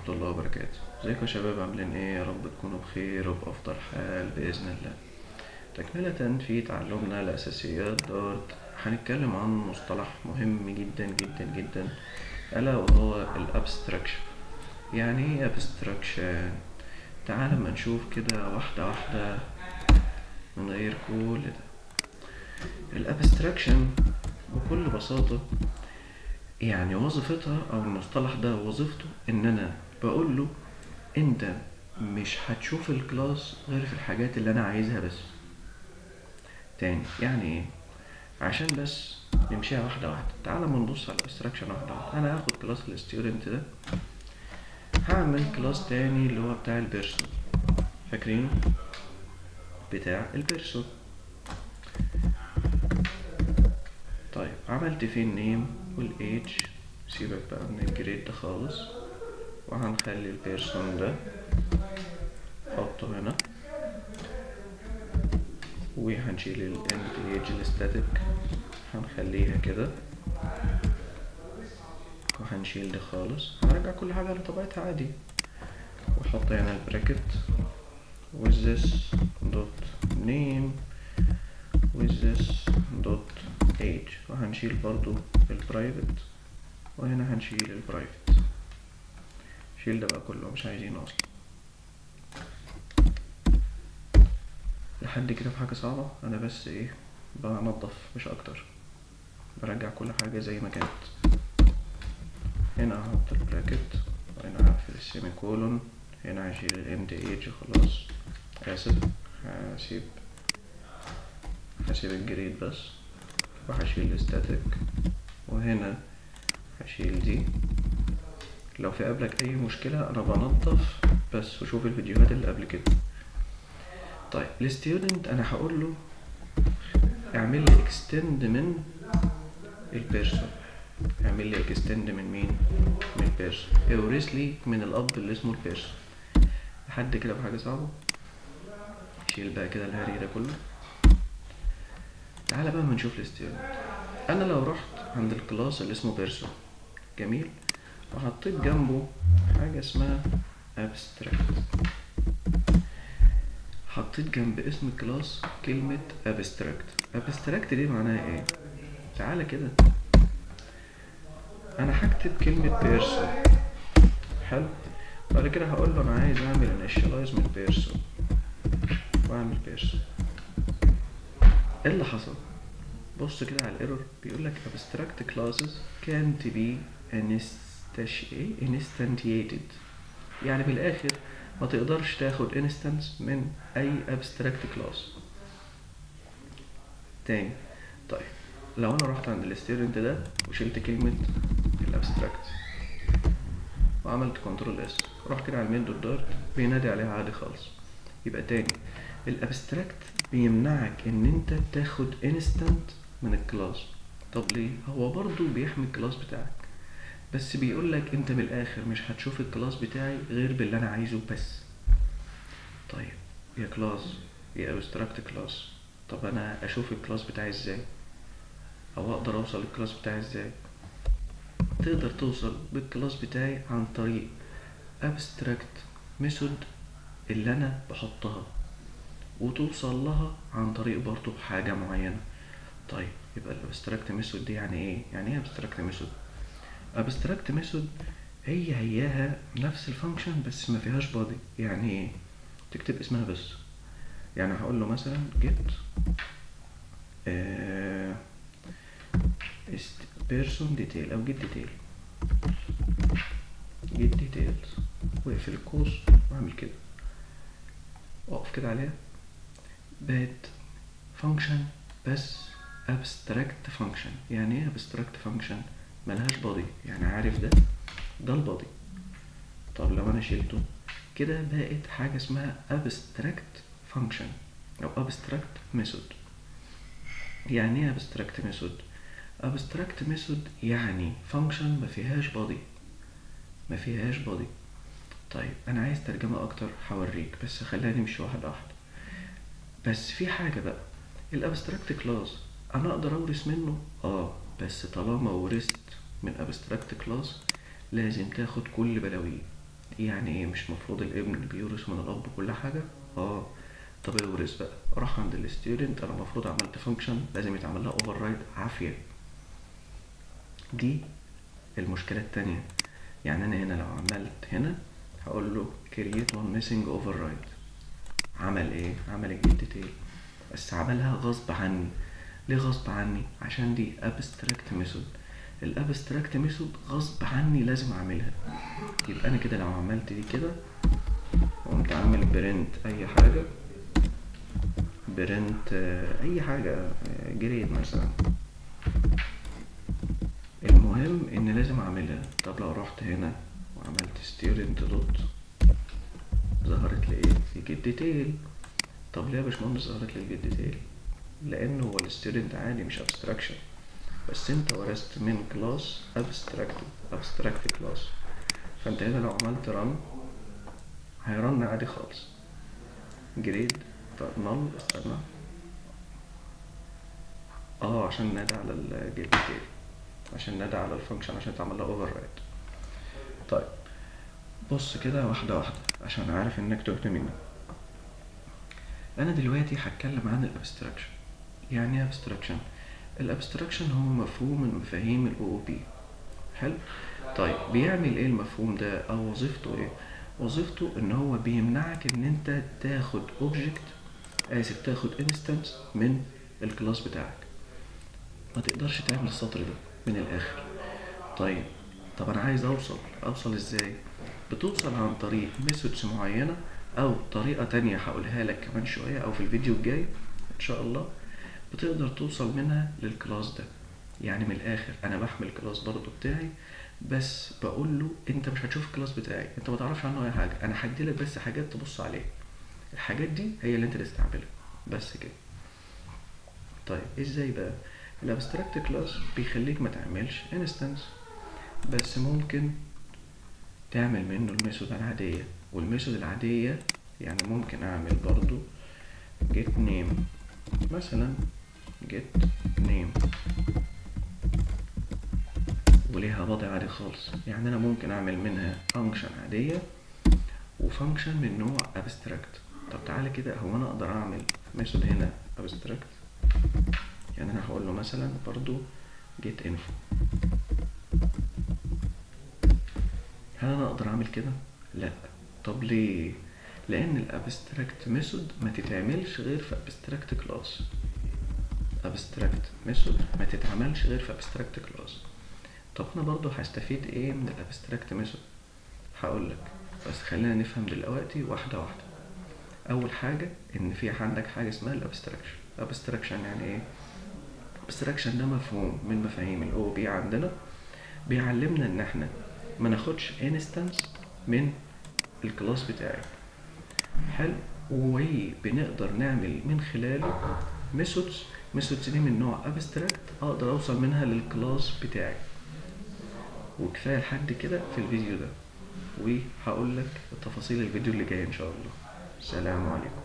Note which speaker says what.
Speaker 1: ورحمة الله وبركاته ازيكم يا شباب عاملين ايه يا رب تكونوا بخير وبأفضل حال بإذن الله تكملة في تعلمنا الأساسيات دارت هنتكلم عن مصطلح مهم جدا جدا جدا ألا وهو الابستراكشن يعني ايه ابستراكشن تعال اما نشوف كده واحدة واحدة من غير كل ده الابستراكشن بكل بساطة يعني وظيفتها او المصطلح ده وظيفته ان انا بقول له انت مش هتشوف الكلاس غير في الحاجات اللي انا عايزها بس تاني يعني ايه عشان بس نمشيها واحدة واحدة تعال ما نبص على الابستراكشن واحدة واحدة انا هاخد كلاس الستودنت ده هعمل كلاس تاني اللي هو بتاع البيرسون فاكرينه بتاع البيرسون طيب عملت فيه النيم والايدج سيبك بقى من الجريد ده خالص وهنخلي البيرسون ده حطه هنا وهنشيل الاند ايدج الستاتيك هنخليها كده وهنشيل ده خالص هنرجع كل حاجة لطبيعتها عادي وحط هنا البراكت with this dot name with this dot age وهنشيل برضو البرايفت وهنا هنشيل البرايفت شيل ده بقى كله مش عايزينه اصلا لحد كده في حاجة صعبة انا بس ايه بنضف مش اكتر برجع كل حاجة زي ما كانت هنا هحط البراكت وهنا هقفل السيمي كولون هنا هشيل الام دي ايج خلاص اسف هسيب هسيب الجريد بس وهشيل الستاتيك وهنا هشيل دي لو في قبلك اي مشكلة انا بنضف بس وشوف الفيديوهات اللي قبل كده طيب الستودنت انا هقول له اعمل لي اكستند من البيرسون اعمل لي اكستند من مين من البيرسون اورث لي من الاب اللي اسمه البيرسون لحد كده بحاجة صعبة شيل بقى كده الهري ده كله تعالى بقى ما نشوف الستودنت انا لو رحت عند الكلاس اللي اسمه بيرسون جميل وحطيت جنبه حاجة اسمها abstract حطيت جنب اسم الكلاس كلمة abstract abstract دي معناها ايه تعالى كده انا هكتب كلمة person حلو بعد كده هقول له انا عايز اعمل initialize من person واعمل person ايه اللي حصل بص كده على الايرور بيقول لك abstract classes can't be instantiated يعني بالاخر ما تقدرش تاخد instance من اي abstract class تاني طيب لو انا رحت عند الستودنت ده وشلت كلمة الابستراكت وعملت كنترول اس روح كده على المين دوت دارت بينادي عليها عادي خالص يبقى تاني الابستراكت بيمنعك ان انت تاخد انستنت من الكلاس طب ليه هو برضو بيحمي الكلاس بتاعك بس بيقول لك انت من الاخر مش هتشوف الكلاس بتاعي غير باللي انا عايزه بس طيب يا كلاس يا ابستراكت كلاس طب انا اشوف الكلاس بتاعي ازاي او اقدر اوصل للكلاس بتاعي ازاي تقدر توصل بالكلاس بتاعي عن طريق abstract method اللي انا بحطها وتوصل لها عن طريق برضو حاجة معينة طيب يبقى الابستراكت ميثود دي يعني ايه يعني ايه abstract method abstract method هي هياها نفس الفانكشن بس ما فيهاش بادي يعني ايه تكتب اسمها بس يعني هقول له مثلا get آه person detail او get detail get details واقفل القوس واعمل كده واقف كده عليها بقت function بس abstract function يعني ايه abstract function ملهاش بادي يعني عارف ده ده البادي طب لو انا شلته كده بقت حاجة اسمها abstract function او abstract method يعني ايه abstract method abstract method يعني function ما فيهاش body ما فيهاش body طيب انا عايز ترجمة اكتر هوريك بس خلينا نمشي واحدة واحدة بس في حاجة بقى الابستراكت كلاس انا اقدر اورث منه اه بس طالما ورثت من abstract class لازم تاخد كل بلاويه يعني ايه مش مفروض الابن بيورث من الاب كل حاجه اه طب يورث بقى راح عند الستودنت انا المفروض عملت فانكشن لازم يتعمل لها اوفر رايد عافيه دي المشكله التانية يعني انا هنا لو عملت هنا هقول له create one missing override عمل ايه عمل الجيت ديتيل بس عملها غصب عني ليه غصب عني عشان دي abstract method الابستراكت ميثود غصب عني لازم اعملها يبقى انا كده لو عملت دي كده وقمت عامل برنت اي حاجه برنت اي حاجه جريد مثلا المهم ان لازم اعملها طب لو رحت هنا وعملت ستيودنت دوت ظهرت لي ايه الجيت ديتيل طب ليه يا باشمهندس ظهرت لي الجيت ديتيل لان هو الستودنت عادي مش ابستراكشن بس انت ورثت من كلاس ابستراكت ابستراكت كلاس فانت هنا لو عملت رن هيرن عادي خالص جريد نل استنى اه عشان نادى على الجيت ديتيل عشان نادى على الفانكشن عشان تعمل لها اوفر رايد طيب بص كده واحدة واحدة عشان عارف انك تهت مني انا دلوقتي هتكلم عن الابستراكشن يعني ايه ابستراكشن الابستراكشن هو مفهوم من مفاهيم الاو او بي حلو طيب بيعمل ايه المفهوم ده او وظيفته ايه وظيفته ان هو بيمنعك ان انت تاخد اوبجكت اسف تاخد انستنس من الكلاس بتاعك ما تقدرش تعمل السطر ده من الاخر طيب طب انا عايز اوصل اوصل ازاي بتوصل عن طريق ميثودز معينة او طريقة تانية هقولها لك كمان شوية او في الفيديو الجاي ان شاء الله بتقدر توصل منها للكلاس ده يعني من الاخر انا بحمل الكلاس برضو بتاعي بس بقول له انت مش هتشوف الكلاس بتاعي انت ما تعرفش عنه اي حاجه انا هديلك بس حاجات تبص عليها الحاجات دي هي اللي انت تستعملها بس كده طيب ازاي بقى الابستراكت كلاس بيخليك ما تعملش انستنس بس ممكن تعمل منه الميثود العاديه والميثود العاديه يعني ممكن اعمل برضو get name مثلا get name وليها وضع عادي خالص يعني انا ممكن اعمل منها فانكشن عادية وفانكشن من نوع abstract طب تعالى كده هو انا اقدر اعمل ميثود هنا abstract يعني انا هقول له مثلا برضو get info هل انا اقدر اعمل كده لا طب ليه لان الابستراكت ميثود ما تتعملش غير في ابستراكت كلاس ابستراكت ميثود ما تتعملش غير في ابستراكت كلاس طب انا برضو هستفيد ايه من الابستراكت ميثود هقول لك بس خلينا نفهم دلوقتي واحده واحده اول حاجه ان في عندك حاجه اسمها الابستراكشن ابستراكشن يعني ايه ابستراكشن ده مفهوم من مفاهيم الاو بي عندنا بيعلمنا ان احنا ما ناخدش انستنس من الكلاس بتاعي حلو وبنقدر نعمل من خلاله ميثودز ميثودز دي من نوع ابستراكت اقدر اوصل منها للكلاس بتاعي وكفايه لحد كده في الفيديو ده وهقول لك تفاصيل الفيديو اللي جاي ان شاء الله السلام عليكم